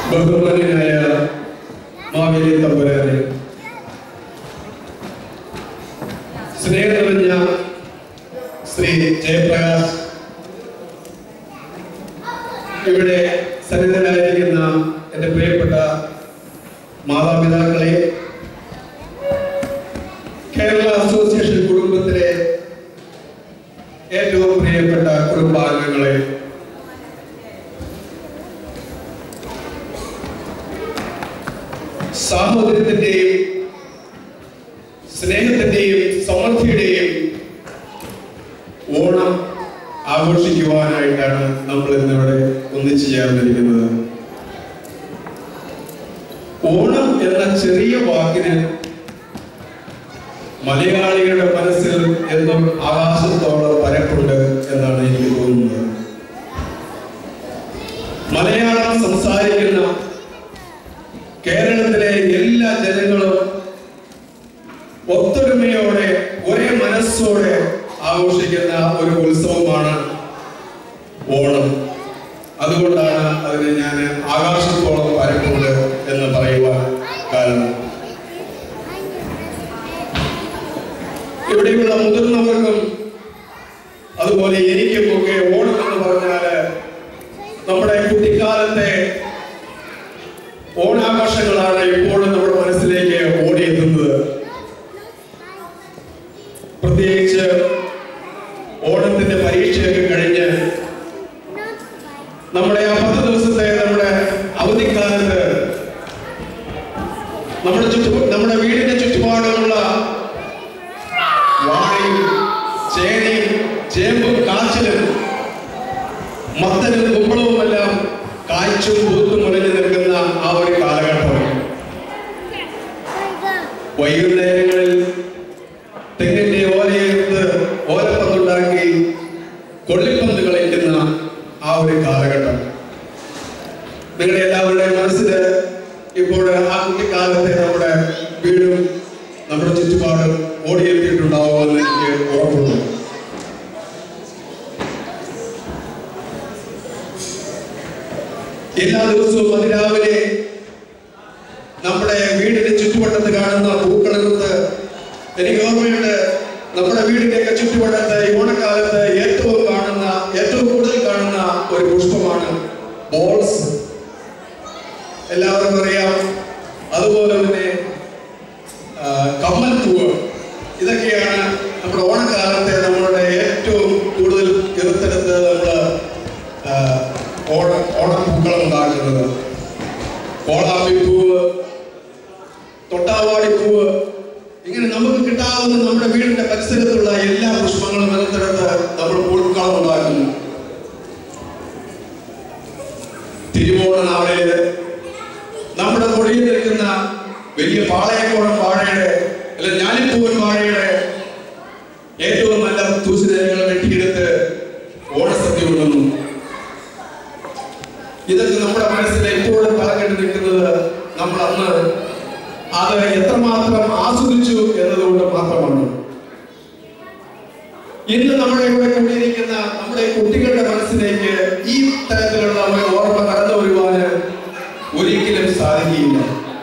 ബഹുമാനായ മാവേലി തമ്പുരാനെ സ്നേഹം നിറഞ്ഞ ശ്രീ ജയപ്രകാശ് ഇവിടെ സന്നിധനായിരിക്കുന്ന എൻ്റെ പ്രിയപ്പെട്ട മാതാപിതാക്കളെ കേരള അസോസിയേഷൻ കുടുംബത്തിലെ ഏറ്റവും പ്രിയപ്പെട്ട കുടുംബാംഗങ്ങളെ സാഹോദര്യത്തിന്റെയും സ്നേഹത്തിന്റെയും സമൃദ്ധിയുടെയും ഓണം ആഘോഷിക്കുവാനായിട്ടാണ് നമ്മൾ ഇന്നിവിടെ ഒന്നിച്ചു ചേർന്നിരിക്കുന്നത് ഓണം എന്ന ചെറിയ വാക്കിന് മലയാളികളുടെ മനസ്സിൽ എന്നും ആകാശത്തോളം പരപ്പുണ്ട് എന്നാണ് എനിക്ക് തോന്നുന്നത് മലയാളം സംസാരിക്കുന്ന കേരളത്തിലെ എല്ലാ ജനങ്ങളും ഒത്തൊരുമയോടെ ഒരേ മനസ്സോടെ ആഘോഷിക്കുന്ന ഒരു ഉത്സവമാണ് ഓണം അതുകൊണ്ടാണ് അതിന് ഞാൻ ആകാശത്തോളം പരപ്പുണ്ട് എന്ന് പറയുവാൻ കാരണം ഇവിടെയുള്ള മുതിർന്നവർക്കും അതുപോലെ എനിക്കും ഒക്കെ ഓണം എന്ന് പറഞ്ഞാല് നമ്മുടെ കുട്ടിക്കാലത്തെ ഓണാഘോഷങ്ങളാണ് ഇപ്പോഴും നമ്മുടെ മനസ്സിലേക്ക് ഓടിയെത്തുന്നത് പ്രത്യേകിച്ച് ഓണത്തിന്റെ പരീക്ഷയൊക്കെ കഴിഞ്ഞ് നമ്മുടെ ആ പത്ത് ദിവസത്തെ നമ്മുടെ അവധിക്കാലത്ത് നമ്മുടെ ചുറ്റു നമ്മുടെ വീടിന്റെ ചുറ്റുപാടുമുള്ള വാഴയും ചേനയും ചേമ്പും കാച്ചിലും മത്തനും കുമ്പളവും എല്ലാം കായ്ച്ചും പൂത്തും മുളഞ്ഞു നിൽക്കുന്ന ആ ഒരു കാലഘട്ടം വൈകുന്നേരങ്ങളിൽ തെങ്ങിന്റെ ഓലയെടുത്ത് ഓലപ്പന്തുണ്ടാക്കി കൊള്ളിപ്പന്ത് കളിക്കുന്ന ആ ഒരു കാലഘട്ടം നിങ്ങളുടെ എല്ലാവരുടെയും മനസ്സിൽ ഇപ്പോൾ ആ കുട്ടിക്കാലത്തെ നമ്മുടെ വീടും നമ്മുടെ ചുറ്റുപാടും ഓടിയെത്തിയിട്ടുണ്ടാവുമെന്ന് എനിക്ക് ഉറപ്പുണ്ട് എല്ലാ ദിവസവും അതിരാവിലെ നമ്മുടെ വീടിന്റെ ചുറ്റുവട്ടത്ത് കാണുന്ന പൂക്കളെടുത്ത് എനിക്ക് ഓർമ്മയുണ്ട് നമ്മുടെ വീടിന്റെയൊക്കെ ചുറ്റുവട്ടത്ത് ഈ ഓണക്കാലത്ത് ഏറ്റവും കാണുന്ന ഏറ്റവും കൂടുതൽ കാണുന്ന ഒരു പുഷ്പമാണ് ബോൾസ് എല്ലാവർക്കും അറിയാം അതുപോലെ തന്നെ ആ, കമ്മൽപ്പൂവ് ഇതൊക്കെയാണ് നമ്മുടെ ഓണക്കാലത്തെ നമ്മളുടെ ഏറ്റവും കൂടുതൽ ചെറുത്തെടുത്ത് നമ്മൾ ഓണ ഓണപ്പൂക്കളം ഉണ്ടാക്കുന്നത് കോളാമ്പിപ്പൂവ് തൊട്ടാവാടിപ്പൂവ് ഇങ്ങനെ നമുക്ക് കിട്ടാവുന്ന നമ്മുടെ വീടിന്റെ പരിസരത്തുള്ള എല്ലാ പുഷ്പങ്ങളും നിലത്തെടുത്ത് നമ്മൾ പൂക്കളം ഉണ്ടാക്കുന്നു തിരുവോണ നാളില് നമ്മുടെ കൊടിയിൽ നിൽക്കുന്ന വലിയ പാളയക്കോണം വാഴയുടെ അല്ല ഞാലിപ്പൂവൻ വാഴയുടെ ഏറ്റവും നല്ല തൂശിതരങ്ങൾ വെട്ടിയെടുത്ത് ഓണസദ്യ ഉണ്ടെന്നു ഇതൊക്കെ നമ്മുടെ മനസ്സിൽ എപ്പോഴും തലകെട്ട് നിൽക്കുന്നത് നമ്മൾ അന്ന് അത് എത്രമാത്രം ആസ്വദിച്ചു എന്നതുകൊണ്ട് മാത്രമാണ് ഇന്ന് നമ്മുടെ ഇവിടെ കൂടിയിരിക്കുന്ന നമ്മുടെ കുട്ടികളുടെ മനസ്സിലേക്ക് ഈ തരത്തിലുള്ള ഒരു ഓർമ്മ കടന്നു വരുവാന് ഒരിക്കലും സാധിക്കില്ല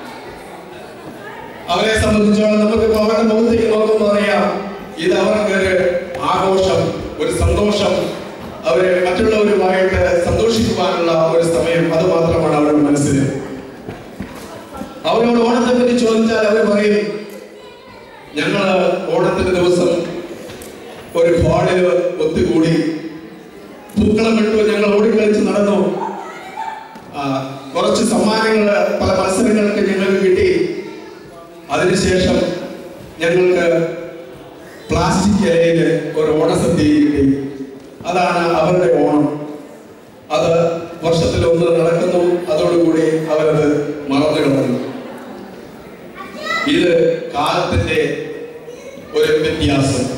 അവരെ സംബന്ധിച്ചോളം നമുക്ക് ഇപ്പൊ അവരുടെ മുഖത്തേക്ക് നോക്കുമ്പോൾ അറിയാം ഇത് അവർക്ക് ഒരു ആഘോഷം ഒരു സന്തോഷം അവരെ മറ്റുള്ളവരുമായിട്ട് സന്തോഷിക്കുവാനുള്ള ഒരു സമയം അത് മാത്രമാണ് അവരുടെ മനസ്സിൽ അവരോട് ഓണത്തെ പറ്റി ചോദിച്ചാൽ അവർ പറയും ഞങ്ങള് ഓണത്തിന്റെ ദിവസം ഒരു ഹാളില് ഒത്തുകൂടി പൂക്കളം വിട്ടു ഞങ്ങൾ ഓടിക്കളിച്ച് നടന്നു ആ, കുറച്ച് സമ്മാനങ്ങൾ പല മത്സരങ്ങൾക്ക് ഞങ്ങൾക്ക് കിട്ടി അതിനുശേഷം ഞങ്ങൾക്ക് പ്ലാസ്റ്റിക് ഇലയില് ഒരു ഓണസദ്യ കിട്ടി അതാണ് അവരുടെ ഓണം അത് വർഷത്തിൽ ഒന്ന് നടക്കുന്നു അതോടുകൂടി അവരത് മറന്നു കളഞ്ഞു ഇത് കാലത്തിന്റെ ഒരു വ്യത്യാസം